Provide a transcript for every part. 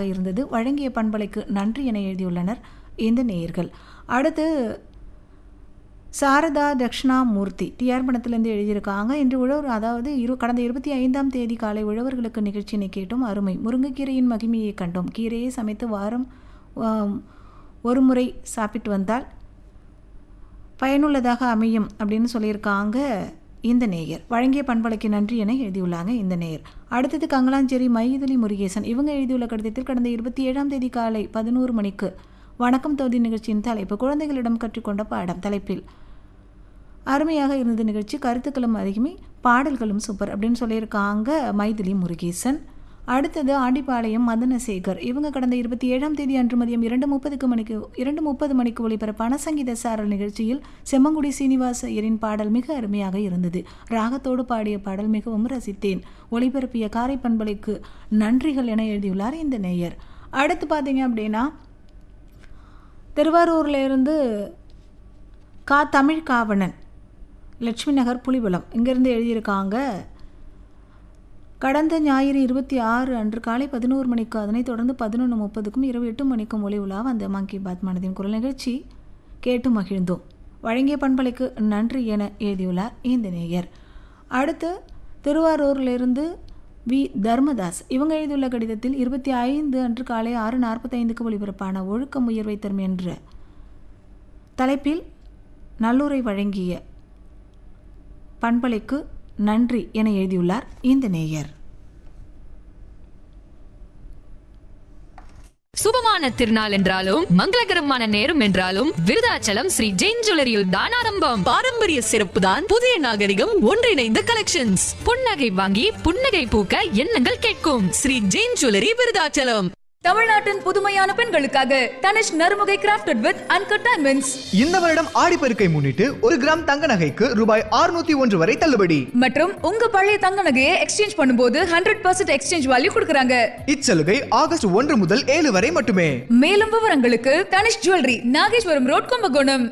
பயனுள்ளதாக இருந்தது வழங்கிய பண்பலைக்கு நன்றி என எழுதியுள்ளனர் இந்த நேயர்கள் அடுத்து சாரதா தக்ஷணாமூர்த்தி டிஆர் பணத்திலேருந்து எழுதியிருக்காங்க இன்று உழவர் அதாவது இரு கடந்த இருபத்தி ஐந்தாம் தேதி காலை உழவர்களுக்கு நிகழ்ச்சியினை கேட்டோம் அருமை முருங்கைக்கீரையின் மகிமையை கண்டோம் கீரையை சமைத்து வாரம் ஆம், ஒரு முறை சாப்பிட்டு வந்தால் பயனுள்ளதாக அமையும் அப்படின்னு சொல்லியிருக்காங்க இந்த நேயர் வழங்கிய பண்பலைக்கு நன்றி என எழுதியுள்ளாங்க இந்த நேயர் அடுத்தது கங்கலாஞ்சேரி மைதிலி முருகேசன் இவங்க எழுதியுள்ள கடிதத்தில் கடந்த இருபத்தி ஏழாம் தேதி காலை பதினோரு மணிக்கு வணக்கம் தோதி நிகழ்ச்சியின் தலைப்பு குழந்தைகளிடம் கற்றுக்கொண்ட பாடம் தலைப்பில் அருமையாக இருந்த நிகழ்ச்சி கருத்துக்களும் அதிகமே பாடல்களும் சூப்பர் அப்படின்னு சொல்லியிருக்காங்க மைதிலி முருகேசன் அடுத்தது ஆண்டிப்பாளையம் மதனசேகர் இவங்க கடந்த இருபத்தி ஏழாம் தேதி அன்று மதியம் இரண்டு முப்பதுக்கு மணிக்கு இரண்டு முப்பது மணிக்கு ஒளிபரப்பான சங்கீத சாரல் நிகழ்ச்சியில் செம்மங்குடி சீனிவாச ஐயரின் பாடல் மிக அருமையாக இருந்தது ராகத்தோடு பாடிய பாடல் மிகவும் ரசித்தேன் ஒளிபரப்பிய காரை பண்பலைக்கு நன்றிகள் என எழுதியுள்ளார் இந்த நேயர் அடுத்து பார்த்தீங்க அப்படின்னா திருவாரூர்ல இருந்து கா தமிழ் காவணன் லட்சுமி நகர் புலிபுலம் இங்கேருந்து எழுதியிருக்காங்க கடந்த ஞாயிறு இருபத்தி ஆறு அன்று காலை பதினோரு மணிக்கு அதனைத் தொடர்ந்து பதினொன்று முப்பதுக்கும் இரவு எட்டு மணிக்கும் ஒளி உலா வந்த மங்கி பாத் மனதின் குரல் நிகழ்ச்சி கேட்டு மகிழ்ந்தோம் வழங்கிய பண்பலைக்கு நன்றி என எழுதியுள்ளார் இந்த நேயர் அடுத்து திருவாரூரிலிருந்து வி தர்மதாஸ் இவங்க எழுதியுள்ள கடிதத்தில் இருபத்தி ஐந்து அன்று காலை ஆறு நாற்பத்தைந்துக்கு ஒளிபரப்பான ஒழுக்கம் உயர்வை தரும் என்ற தலைப்பில் நல்லுரை வழங்கிய பண்பலைக்கு நன்றி என எழுதியுள்ளார் இந்த நேயர் சுபமான திருநாள் என்றாலும் மங்களகரமான நேரம் என்றாலும் விருதாச்சலம் ஸ்ரீ ஜெயின் ஜுவல்லரியில் தான் ஆரம்பம் பாரம்பரிய சிறப்பு தான் புதிய நாகரிகம் ஒன்றிணைந்த கலெக்ஷன்ஸ் புன்னகை வாங்கி புன்னகை பூக்க எண்ணங்கள் கேட்கும் ஸ்ரீ ஜெயின் ஜுவல்லரி விருதாச்சலம் தமிழ்நாட்டின் புதுமையான பெண்களுக்காக Tanishq Narumugai crafted with uncut diamonds இந்த வருடம் ஆடிப்பெருக்கை முன்னிட்டு ஒரு கிராம் தங்க நகைக்கு ரூபாய் 601 ஒன்று வரை தள்ளுபடி மற்றும் உங்க பழைய தங்க நகையை எக்ஸ்சேஞ்ச் பண்ணும்போது ஹண்ட்ரட் பர்சன்ட் எக்ஸ்சேஞ்ச் வேல்யூ கொடுக்குறாங்க இச்சலுகை ஆகஸ்ட் ஒன்று முதல் ஏழு வரை மட்டுமே மேலும் விவரங்களுக்கு தனிஷ் ஜுவல்லரி நாகேஸ்வரம் ரோட் கும்பகோணம்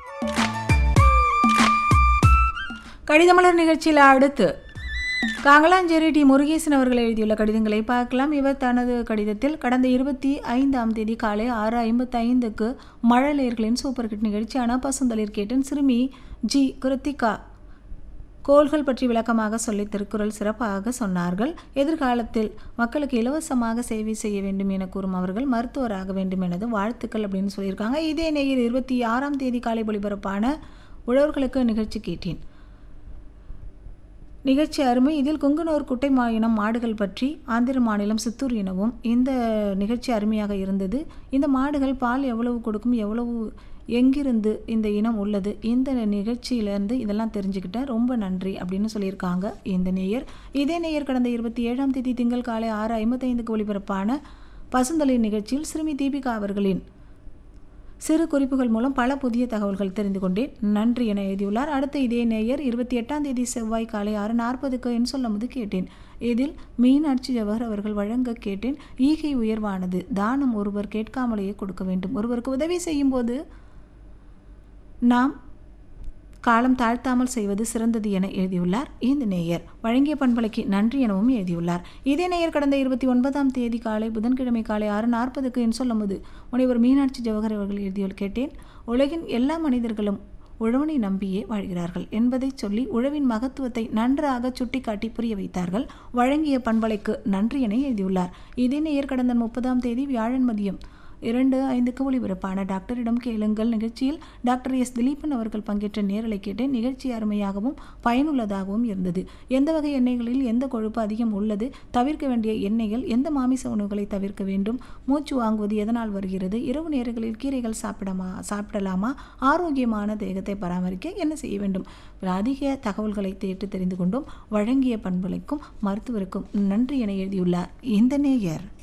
கடிதமலர் நிகழ்ச்சியில் அடுத்து காங்கலாஞ்சேரி டி முருகேசன் அவர்கள் எழுதியுள்ள கடிதங்களை பார்க்கலாம் இவர் தனது கடிதத்தில் கடந்த இருபத்தி ஐந்தாம் தேதி காலை ஆறு ஐம்பத்தைந்துக்கு மழலையர்களின் சூப்பர் ஹிட் நிகழ்ச்சியான பசுந்தளிர் கேட்டன் சிறுமி ஜி கிருத்திகா கோள்கள் பற்றி விளக்கமாக சொல்லி திருக்குறள் சிறப்பாக சொன்னார்கள் எதிர்காலத்தில் மக்களுக்கு இலவசமாக சேவை செய்ய வேண்டும் என கூறும் அவர்கள் மருத்துவராக வேண்டும் எனது வாழ்த்துக்கள் அப்படின்னு சொல்லியிருக்காங்க இதே நேயர் இருபத்தி ஆறாம் தேதி காலை ஒளிபரப்பான உழவர்களுக்கு நிகழ்ச்சி கேட்டேன் நிகழ்ச்சி அருமை இதில் குங்குனூர் குட்டை மா இனம் மாடுகள் பற்றி ஆந்திர மாநிலம் சித்தூர் இனவும் இந்த நிகழ்ச்சி அருமையாக இருந்தது இந்த மாடுகள் பால் எவ்வளவு கொடுக்கும் எவ்வளவு எங்கிருந்து இந்த இனம் உள்ளது இந்த நிகழ்ச்சியிலேருந்து இதெல்லாம் தெரிஞ்சுக்கிட்டேன் ரொம்ப நன்றி அப்படின்னு சொல்லியிருக்காங்க இந்த நேயர் இதே நேயர் கடந்த இருபத்தி ஏழாம் தேதி திங்கள் காலை ஆறு ஐம்பத்தைந்துக்கு ஒளிபரப்பான பசுந்தலை நிகழ்ச்சியில் சிறுமி தீபிகா அவர்களின் சிறு குறிப்புகள் மூலம் பல புதிய தகவல்கள் தெரிந்து கொண்டேன் நன்றி என எழுதியுள்ளார் அடுத்த இதே நேயர் இருபத்தி எட்டாம் தேதி செவ்வாய் காலை ஆறு நாற்பதுக்கு என் சொல்லும்போது கேட்டேன் இதில் மீனாட்சி ஜவஹர் அவர்கள் வழங்க கேட்டேன் ஈகை உயர்வானது தானம் ஒருவர் கேட்காமலேயே கொடுக்க வேண்டும் ஒருவருக்கு உதவி செய்யும்போது நாம் காலம் தாழ்த்தாமல் செய்வது சிறந்தது என எழுதியுள்ளார் இந்த நேயர் வழங்கிய பண்பலைக்கு நன்றி எனவும் எழுதியுள்ளார் இதே நேயர் கடந்த இருபத்தி ஒன்பதாம் தேதி காலை புதன்கிழமை காலை ஆறு நாற்பதுக்கு என் சொல்லும்போது முனைவர் மீனாட்சி ஜவஹர் அவர்கள் எழுதியுள் கேட்டேன் உலகின் எல்லா மனிதர்களும் உழவனை நம்பியே வாழ்கிறார்கள் என்பதை சொல்லி உழவின் மகத்துவத்தை நன்றாக சுட்டிக்காட்டி புரிய வைத்தார்கள் வழங்கிய பண்பலைக்கு நன்றி என எழுதியுள்ளார் இதே நேயர் கடந்த முப்பதாம் தேதி வியாழன் மதியம் இரண்டு ஐந்துக்கு ஒளிபரப்பான டாக்டரிடம் கேளுங்கள் நிகழ்ச்சியில் டாக்டர் எஸ் திலீபன் அவர்கள் பங்கேற்ற நேரலை கேட்டேன் நிகழ்ச்சி அருமையாகவும் பயனுள்ளதாகவும் இருந்தது எந்த வகை எண்ணெய்களில் எந்த கொழுப்பு அதிகம் உள்ளது தவிர்க்க வேண்டிய எண்ணெய்கள் எந்த மாமிச உணவுகளை தவிர்க்க வேண்டும் மூச்சு வாங்குவது எதனால் வருகிறது இரவு நேரங்களில் கீரைகள் சாப்பிடமா சாப்பிடலாமா ஆரோக்கியமான தேகத்தை பராமரிக்க என்ன செய்ய வேண்டும் அதிக தகவல்களை கேட்டு தெரிந்து கொண்டோம் வழங்கிய பண்புலைக்கும் மருத்துவருக்கும் நன்றி என எழுதியுள்ளார் இந்த நேயர்